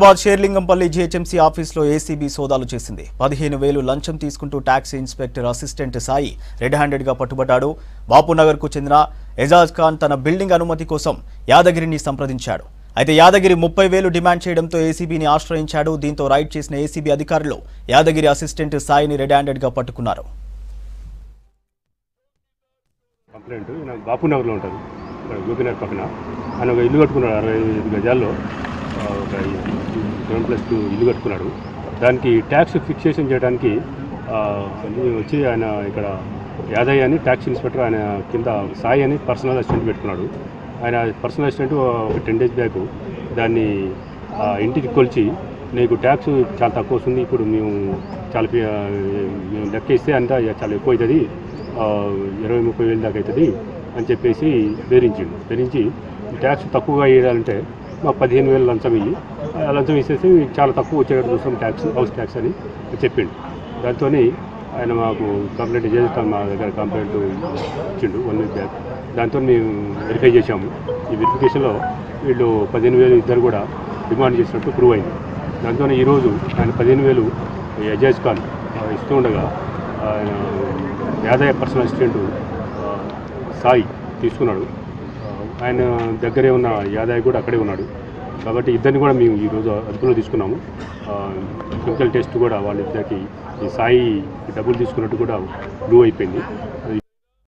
Hyderabad Serilingampally GHMC ఆఫీసులో ACB సోదాలు చేసింది పదిహేను వేలు లంచం తీసుకుంటూ tax inspector assistant Sai red handed గా పట్టుబడ్డాడు బాపునగర్ కు చెందిన ఎజాజ్ ఖాన్ తన బిల్డింగ్ అనుమతి కోసం యాదగిరిని సంప్రదించాడు అయితే యాదగిరి ముప్పై వేలు డిమాండ్ చేయడంతో ఏసీబీని ఆశ్రయించాడు దీంతో రైడ్ చేసిన ఏసీబీ అధికారులు యాదగిరి అసిస్టెంట్ సాయిని రెడ్ హ్యాండెడ్ గా పట్టుకున్నారు కంప్లైంట్ ఈయన బాపునగర్లో ఉంటుంది ఇక్కడ గోపీనాథ్ పక్కన ఆయన ఒక ఇల్లు కట్టుకున్నాడు అరవై ఐదు గజాల్లో ఆ, ఒక సెవెన్ ప్లస్ టూ ఇల్లు కట్టుకున్నాడు దానికి ట్యాక్స్ ఫిక్సేషన్ చేయడానికి ఆ, నేను వచ్చి ఆయన ఇక్కడ యాదయ్య అని ట్యాక్స్ ఇన్స్పెక్టర్ ఆయన కింద సాయి అని పర్సనల్ అసిస్టెంట్ పెట్టుకున్నాడు ఆయన పర్సనల్ అసిస్టెంట్ ఒక టెన్ డేస్ బ్యాక్ దాన్ని ఆ, ఇంటికి కొలిచి నీకు ట్యాక్స్ చాలా తక్కువ వస్తుంది ఇప్పుడు మేము చాలా పి- ఆ, మేము లెక్క ఇస్తే అంతా చాలా ఎక్కువ అవుతుంది ఆ, ఇరవై ముప్పై వేలు దాకా అవుతుంది అని చెప్పేసి బెదిరించిండు బెదిరించి ట్యాక్స్ తక్కువగా వేయాలంటే మాకు పదిహేను వేలు లంచం ఇయ్యి ఆ లంచం ఇచ్చేసి చాలా తక్కువ వచ్చేటట్టు చూస్తాం ట్యాక్స్ హౌస్ ట్యాక్స్ అని చెప్పిండు దాంతో ఆయన మాకు కంప్లైంట్ చేస్తాం మా దగ్గర కంప్లైంట్ ఇచ్చిండు వన్ వీక్ బ్యాక్ దాంతో మేము వెరిఫై చేశాము ఈ వెరిఫికేషన్లో వీళ్ళు పదిహేను వేలు ఇద్దరు కూడా డిమాండ్ చేసినట్టు ప్రూవ్ అయింది దాంతో ఈరోజు ఆయన పదిహేను వేలు ఎజాజ్ ఖాన్ ఆ, ఇస్తూ ఉండగా ఆయన యాదయ్య పర్సనల్ అసిస్టెంట్ ఆ, సాయి తీసుకున్నాడు ఆ, ఆయన దగ్గరే ఉన్న యాదయ్య కూడా అక్కడే ఉన్నాడు కాబట్టి ఇద్దరిని కూడా మేము ఈరోజు అదుపులో తీసుకున్నాము కెమికల్ టెస్ట్ కూడా వాళ్ళిద్దరికి ఈ సాయి డబ్బులు తీసుకున్నట్టు కూడా ప్రూవ్ అయిపోయింది అది